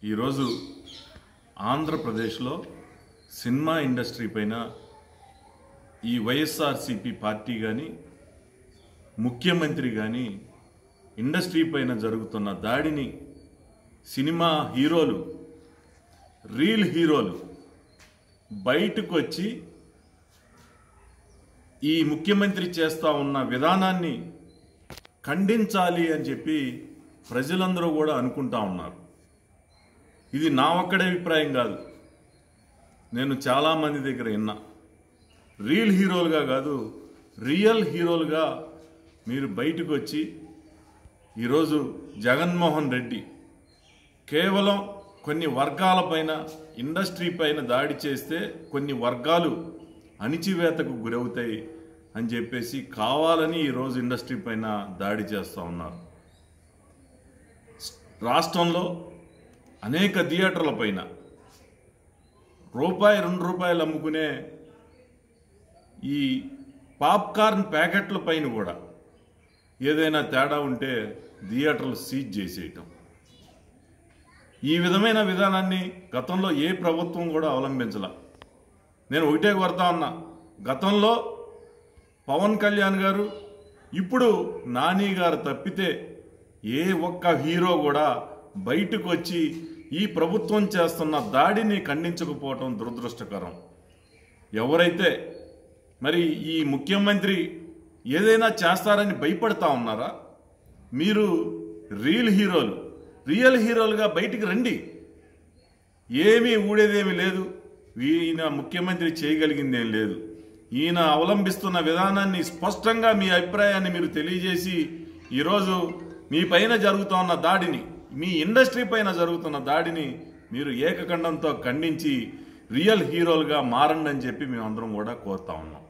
ఈరోజు ఆంధ్రప్రదేశ్లో cinema industry పైన ఈ వైఎస్ఆర్సిపి పార్టీ కానీ ముఖ్యమంత్రి కానీ ఇండస్ట్రీ పైన జరుగుతున్న దాడిని సినిమా హీరోలు రీల్ హీరోలు బయటకు వచ్చి ఈ ముఖ్యమంత్రి చేస్తా ఉన్న విధానాన్ని ఖండించాలి అని చెప్పి ప్రజలందరూ కూడా అనుకుంటా ఉన్నారు ఇది నా ఒక్కడే అభిప్రాయం కాదు నేను చాలామంది దగ్గర విన్నా రీల్ హీరోలుగా కాదు రియల్ హీరోలుగా మీరు బయటకు వచ్చి ఈరోజు జగన్మోహన్ రెడ్డి కేవలం కొన్ని వర్గాల పైన ఇండస్ట్రీ పైన దాడి చేస్తే కొన్ని వర్గాలు అణిచివేతకు గురవుతాయి అని చెప్పేసి కావాలని ఈరోజు ఇండస్ట్రీ పైన దాడి చేస్తూ ఉన్నారు రాష్ట్రంలో అనేక థియేటర్ల పైన రూపాయి రెండు రూపాయలు అమ్ముకునే ఈ పాప్కార్న్ ప్యాకెట్ల పైన కూడా ఏదైనా తేడా ఉంటే థియేటర్లు సీజ్ చేసేయటం ఈ విధమైన విధానాన్ని గతంలో ఏ ప్రభుత్వం కూడా అవలంబించల నేను ఒకటే కొడతా ఉన్నా గతంలో పవన్ కళ్యాణ్ గారు ఇప్పుడు నాని గారు తప్పితే ఏ ఒక్క హీరో కూడా బయటకు వచ్చి ఈ ప్రభుత్వం చేస్తున్న దాడిని ఖండించకపోవటం దురదృష్టకరం ఎవరైతే మరి ఈ ముఖ్యమంత్రి ఏదైనా చేస్తారని భయపడతా ఉన్నారా మీరు రియల్ హీరోలు రియల్ హీరోలుగా బయటికి రండి ఏమీ ఊడేదేమీ లేదు ఈయన ముఖ్యమంత్రి చేయగలిగిందేం లేదు ఈయన అవలంబిస్తున్న విధానాన్ని స్పష్టంగా మీ అభిప్రాయాన్ని మీరు తెలియజేసి ఈరోజు మీ పైన జరుగుతున్న దాడిని మీ ఇండస్ట్రీ పైన జరుగుతున్న దాడిని మీరు ఏకఖండంతో ఖండించి రియల్ హీరోలుగా మారండి అని చెప్పి మేమందరం కూడా కోరుతా ఉన్నాం